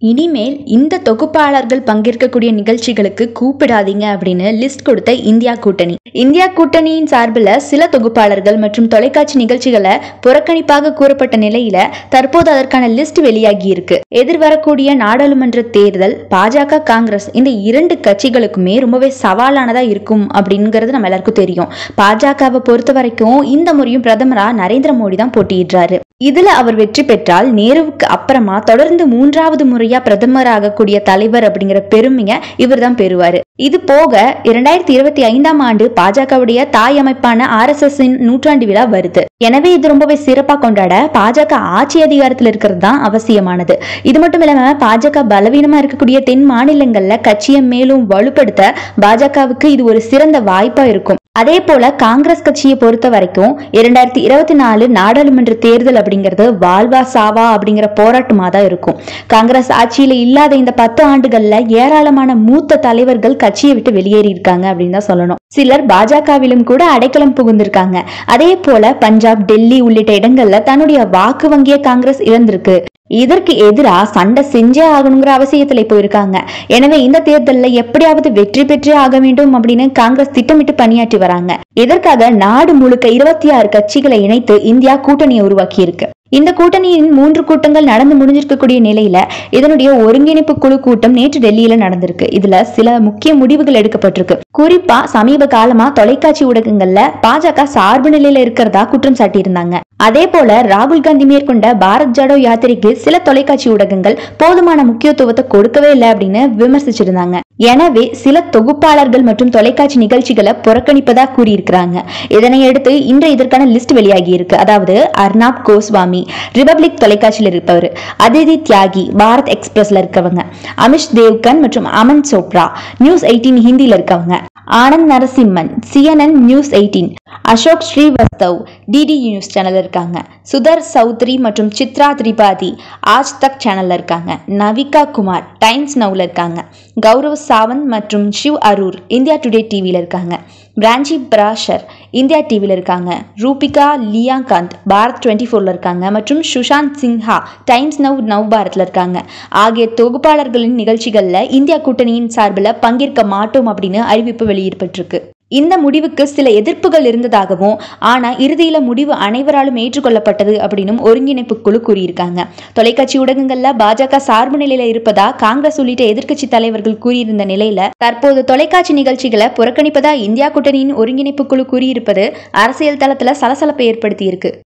இனிமேல் இந்த தொகுப்பாளர்கள் பங்கேற்கக்கூடிய நிகழ்ச்சிகளுக்கு கூப்பிடாதீங்க அப்படின்னு லிஸ்ட் கொடுத்த இந்தியா கூட்டணி இந்தியா கூட்டணியின் சார்பில் சில தொகுப்பாளர்கள் மற்றும் தொலைக்காட்சி நிகழ்ச்சிகளை புறக்கணிப்பாக கூறப்பட்ட நிலையில தற்போது அதற்கான லிஸ்ட் வெளியாகி இருக்கு எதிர்வரக்கூடிய நாடாளுமன்ற தேர்தல் பாஜக காங்கிரஸ் இந்த இரண்டு கட்சிகளுக்குமே ரொம்பவே சவாலானதா இருக்கும் அப்படிங்கிறது நம்ம எல்லாருக்கும் தெரியும் பாஜகவை பொறுத்த வரைக்கும் இந்த முறையும் பிரதமரா நரேந்திர மோடி தான் போட்டியிடுறாரு இதுல அவர் வெற்றி பெற்றால் நேருவுக்கு அப்புறமா தொடர்ந்து மூன்றாவது முறையா பிரதமர் ஆகக்கூடிய தலைவர் அப்படிங்கிற பெருமையை இவர் தான் பெறுவாரு இது போக இரண்டாயிரத்தி இருபத்தி ஐந்தாம் ஆண்டு பாஜகவுடைய தாய் அமைப்பான ஆர் எஸ் எஸ் நூற்றாண்டு விழா வருது எனவே இது ரொம்பவே சிறப்பா கொண்டாட பாஜக ஆட்சி அதிகாரத்தில் இருக்கிறது தான் அவசியமானது இது மட்டும் இல்லாம பாஜக பலவீனமா இருக்கக்கூடிய தென் மாநிலங்கள்ல கட்சியை மேலும் வலுப்படுத்த பாஜகவுக்கு இது ஒரு சிறந்த வாய்ப்பா இருக்கும் அதே போல காங்கிரஸ் கட்சியை பொறுத்த வரைக்கும் இரண்டாயிரத்தி இருபத்தி நாலு நாடாளுமன்ற தேர்தல் அப்படிங்கிறது வாழ்வா சாவா அப்படிங்கிற போராட்டமா தான் இருக்கும் காங்கிரஸ் ஆட்சியில இல்லாத இந்த பத்து ஆண்டுகள்ல ஏராளமான மூத்த தலைவர்கள் கட்சியை விட்டு வெளியேறி இருக்காங்க அப்படின்னு தான் சொல்லணும் சிலர் பாஜகவிலும் கூட அடைக்கலம் புகுந்திருக்காங்க அதே போல பஞ்சாப் டெல்லி உள்ளிட்ட இடங்கள்ல தன்னுடைய வாக்கு வங்கியை காங்கிரஸ் இழந்திருக்கு இதற்கு எதிரா சண்டை செஞ்சே ஆகணுங்கிற அவசியத்துல இப்போ இருக்காங்க எனவே இந்த தேர்தலில் எப்படியாவது வெற்றி பெற்றே ஆக வேண்டும் அப்படின்னு காங்கிரஸ் திட்டமிட்டு பணியாற்றி வராங்க இதற்காக நாடு முழுக்க இருபத்தி ஆறு கட்சிகளை இணைத்து இந்தியா கூட்டணியை உருவாக்கி இருக்கு இந்த கூட்டணியின் மூன்று கூட்டங்கள் நடந்து முடிஞ்சிருக்கக்கூடிய நிலையில இதனுடைய ஒருங்கிணைப்பு குழு கூட்டம் நேற்று டெல்லியில நடந்திருக்கு இதுல சில முக்கிய முடிவுகள் எடுக்கப்பட்டிருக்கு குறிப்பா சமீப காலமா தொலைக்காட்சி ஊடகங்கள்ல பாஜக சார்பு நிலையில இருக்கிறதா குற்றம் சாட்டியிருந்தாங்க அதே போல ராகுல் காந்தி மேற்கொண்ட பாரத் ஜாடோ யாத்திரைக்கு சில தொலைக்காட்சி ஊடகங்கள் போதுமான முக்கியத்துவத்தை கொடுக்கவே இல்லை அப்படின்னு விமர்சிச்சிருந்தாங்க எனவே சில தொகுப்பாளர்கள் மற்றும் தொலைக்காட்சி நிகழ்ச்சிகளை புறக்கணிப்பதா கூறியிருக்கிறாங்க இதனை அடுத்து இன்று இதற்கான லிஸ்ட் வெளியாகி இருக்கு அதாவது அர்னாப் கோஸ்வாமி ரிபப்ளிக் தொலைக்காட்சியில் இருப்பவர் அதிதி தியாகி பாரத் எக்ஸ்பிரஸ்ல இருக்கவங்க அமிஷ் தேவ்கன் மற்றும் அமன் சோப்ரா நியூஸ் எயிட்டீன் ஹிந்தியில இருக்கவங்க Anand Narasimhan CNN news eighteen Ashok Srivastav DD news channel இருக்காங்க சுதர் சௌத்ரி மற்றும் சித்ரா திரிபாதி ஆஜ் தக் சேனல்ல இருக்காங்க நவிகா குமார் டைம்ஸ் நவுல இருக்காங்க கௌரவ் சாவந்த் மற்றும் ஷிவ் அரூர் இந்தியா டுடே டிவியில் இருக்காங்க பிரான்ச்சி பிராஷர் இந்தியா டிவியில் இருக்காங்க ரூபிகா லியாகாந்த் பாரத் டுவெண்ட்டி ஃபோரில் இருக்காங்க மற்றும் Sushant Sinha Times Now Now பாரத்தில் இருக்காங்க ஆகிய தொகுப்பாளர்களின் நிகழ்ச்சிகளில் இந்தியா கூட்டணியின் சார்பில் பங்கேற்க மாட்டோம் அப்படின்னு அறிவிப்பு வெளியிடப்பட்டிருக்கு இந்த முடிவுக்கு சில எதிர்ப்புகள் இருந்ததாகவும் ஆனா இறுதியில முடிவு அனைவராலும் ஏற்றுக்கொள்ளப்பட்டது அப்படின்னும் ஒருங்கிணைப்பு குழு கூறியிருக்காங்க தொலைக்காட்சி ஊடகங்கள்ல பாஜக சார்பு நிலையில இருப்பதா காங்கிரஸ் உள்ளிட்ட எதிர்க்கட்சி தலைவர்கள் கூறியிருந்த நிலையில தற்போது தொலைக்காட்சி நிகழ்ச்சிகளை புறக்கணிப்பதா இந்தியா கூட்டணியின் ஒருங்கிணைப்பு குழு கூறியிருப்பது அரசியல் தளத்துல சலசலப்பை ஏற்படுத்தியிருக்கு